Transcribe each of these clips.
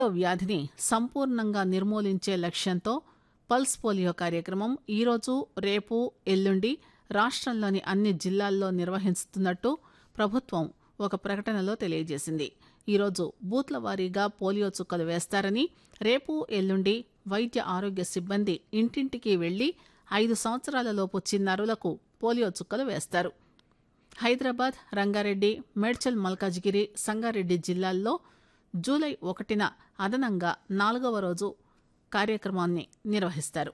వ్యాధిని సంపూర్ణంగా నిర్మూలించే లక్ష్యంతో పల్స్ పోలియో కార్యక్రమం ఈరోజు రేపు ఎల్లుండి రాష్టంలోని అన్ని జిల్లాల్లో నిర్వహిస్తున్నట్టు ప్రభుత్వం ఒక ప్రకటనలో తెలియజేసింది ఈరోజు బూత్ల వారీగా పోలియో చుక్కలు వేస్తారని రేపు ఎల్లుండి వైద్య ఆరోగ్య సిబ్బంది ఇంటింటికి వెళ్లి ఐదు సంవత్సరాలలోపు చిన్నారులకు పోలియో చుక్కలు వేస్తారు హైదరాబాద్ రంగారెడ్డి మేడ్చల్ మల్కాజ్గిరి సంగారెడ్డి జిల్లాల్లో జూలై ఒకటిన అదనంగా నాలుగవ రోజు కార్యక్రమాన్ని నిర్వహిస్తారు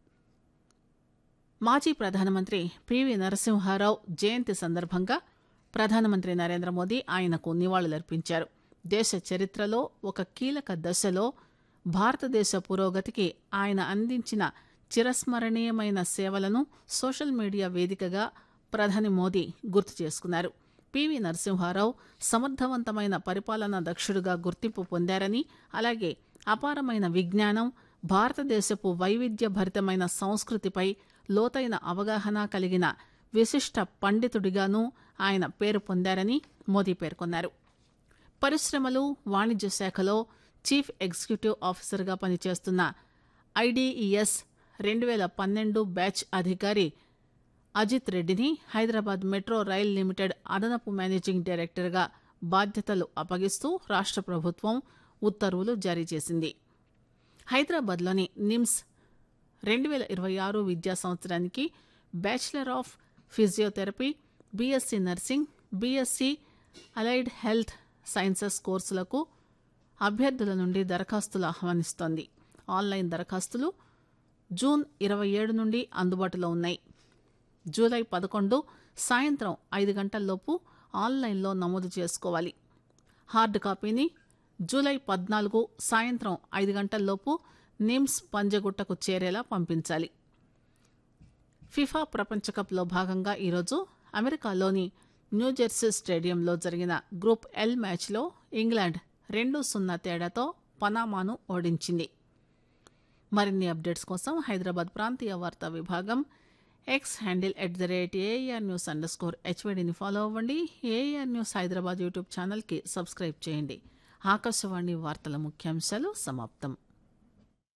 మాజీ ప్రధానమంత్రి పివి నరసింహారావు జయంతి సందర్భంగా ప్రధానమంత్రి నరేంద్ర మోదీ ఆయనకు నివాళులర్పించారు దేశ చరిత్రలో ఒక కీలక దశలో భారతదేశ పురోగతికి ఆయన అందించిన చిరస్మరణీయమైన సేవలను సోషల్ మీడియా వేదికగా ప్రధాని మోదీ గుర్తు చేసుకున్నారు పివి నరసింహారావు సమర్థవంతమైన పరిపాలనా దక్షుడుగా గుర్తింపు పొందారని అలాగే అపారమైన విజ్ఞానం భారతదేశపు వైవిధ్యభరితమైన సంస్కృతిపై లోతైన అవగాహన కలిగిన విశిష్ట పండితుడిగానూ ఆయన పేరు పొందారని మోదీ పేర్కొన్నారు పరిశ్రమలు వాణిజ్య శాఖలో చీఫ్ ఎగ్జిక్యూటివ్ ఆఫీసర్గా పనిచేస్తున్న ఐడీఈఎస్ రెండు వేల పన్నెండు బ్యాచ్ అధికారి అజిత్ రెడ్డిని హైదరాబాద్ మెట్రో రైల్ లిమిటెడ్ అదనపు మేనేజింగ్ డైరెక్టర్గా బాధ్యతలు అప్పగిస్తూ రాష్ట్ర ప్రభుత్వం ఉత్తర్వులు జారీ చేసింది హైదరాబాద్లోని నిమ్స్ రెండు వేల ఇరవై ఆరు విద్యా సంవత్సరానికి bachelor of physiotherapy BSc nursing BSc allied health sciences కోర్సులకు అభ్యర్థుల నుండి దరఖాస్తులు ఆహ్వానిస్తోంది ఆన్లైన్ దరఖాస్తులు జూన్ ఇరవై ఏడు నుండి అందుబాటులో ఉన్నాయి జూలై పదకొండు సాయంత్రం ఐదు గంటల్లోపు ఆన్లైన్లో నమోదు చేసుకోవాలి హార్డ్ కాపీని జూలై పద్నాలుగు సాయంత్రం ఐదు గంటల్లోపు నిమ్స్ పంజగుట్టకు చేరేలా పంపించాలి ఫిఫా ప్రపంచ కప్లో భాగంగా ఈరోజు అమెరికాలోని న్యూజెర్సీ స్టేడియంలో జరిగిన గ్రూప్ ఎల్ మ్యాచ్లో ఇంగ్లాండ్ రెండు సున్నా తేడాతో పనామాను ఓడించింది మరిన్ని అప్డేట్స్ కోసం హైదరాబాద్ ప్రాంతీయ వార్తా విభాగం X handle at the rate AR news underscore హెచ్వైడిని ఫాలో అవ్వండి ఏఆర్ న్యూస్ హైదరాబాద్ యూట్యూబ్ ఛానల్కి సబ్స్క్రైబ్ చేయండి ఆకాశవాణి వార్తల ముఖ్యాంశాలు సమాప్తం